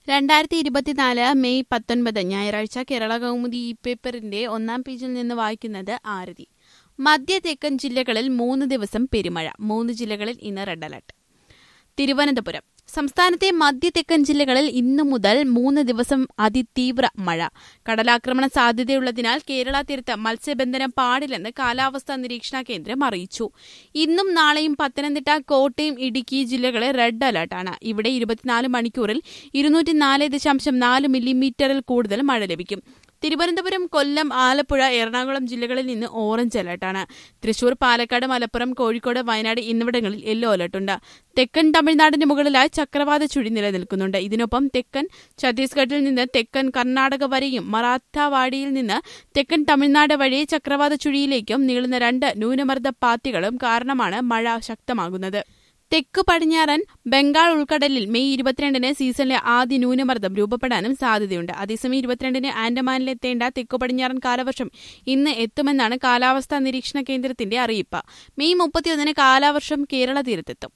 രണ്ടായിരത്തി ഇരുപത്തിനാല് മെയ് പത്തൊൻപത് ഞായറാഴ്ച കേരള കൗമുദി ഇ പേപ്പറിന്റെ ഒന്നാം പേജിൽ നിന്ന് വായിക്കുന്നത് ആരതി മധ്യ തെക്കൻ ജില്ലകളിൽ മൂന്ന് ദിവസം പെരുമഴ മൂന്ന് ജില്ലകളിൽ ഇന്ന് റെഡ് അലർട്ട് തിരുവനന്തപുരം സംസ്ഥാനത്തെ മധ്യ തെക്കൻ ജില്ലകളിൽ ഇന്നു മുതൽ മൂന്ന് ദിവസം അതിതീവ്ര മഴ കടലാക്രമണ സാധ്യതയുള്ളതിനാൽ കേരള തീരത്ത് മത്സ്യബന്ധനം പാടില്ലെന്ന് കാലാവസ്ഥാ നിരീക്ഷണ കേന്ദ്രം അറിയിച്ചു ഇന്നും നാളെയും പത്തനംതിട്ട കോട്ടയം ഇടുക്കി ജില്ലകളിൽ റെഡ് അലർട്ടാണ് ഇവിടെ ഇരുപത്തിനാല് മണിക്കൂറിൽ ഇരുന്നൂറ്റിനാല് ദശാംശം നാല് മില്ലിമീറ്ററിൽ കൂടുതൽ മഴ ലഭിക്കും തിരുവനന്തപുരം കൊല്ലം ആലപ്പുഴ എറണാകുളം ജില്ലകളിൽ നിന്ന് ഓറഞ്ച് അലർട്ടാണ് തൃശൂർ പാലക്കാട് മലപ്പുറം കോഴിക്കോട് വയനാട് എന്നിവിടങ്ങളിൽ യെല്ലോ അലർട്ടുണ്ട് തെക്കൻ തമിഴ്നാടിന് മുകളിലായി ചക്രവാത ചുഴി നിലനിൽക്കുന്നുണ്ട് ഇതിനൊപ്പം തെക്കൻ ഛത്തീസ്ഗഡിൽ നിന്ന് തെക്കൻ കർണാടക വരെയും മറാഠവാടിയിൽ നിന്ന് തെക്കൻ തമിഴ്നാട് വഴി ചക്രവാത ചുഴിയിലേക്കും നീളുന്ന രണ്ട് ന്യൂനമർദ്ദ പാത്തികളും കാരണമാണ് മഴ ശക്തമാകുന്നത് തെക്ക് പടിഞ്ഞാറൻ ബംഗാൾ ഉൾക്കടലിൽ മെയ് ഇരുപത്തിരണ്ടിന് സീസണിലെ ആദ്യ ന്യൂനമർദ്ദം രൂപപ്പെടാനും സാധ്യതയുണ്ട് അതേസമയം ഇരുപത്തിരണ്ടിന് ആൻഡമാനിലെത്തേണ്ട തെക്കു പടിഞ്ഞാറൻ കാലവർഷം ഇന്ന് എത്തുമെന്നാണ് കാലാവസ്ഥാ നിരീക്ഷണ കേന്ദ്രത്തിന്റെ അറിയിപ്പ് മെയ് മുപ്പത്തിയൊന്നിന് കാലാവർഷം കേരള തീരത്തെത്തും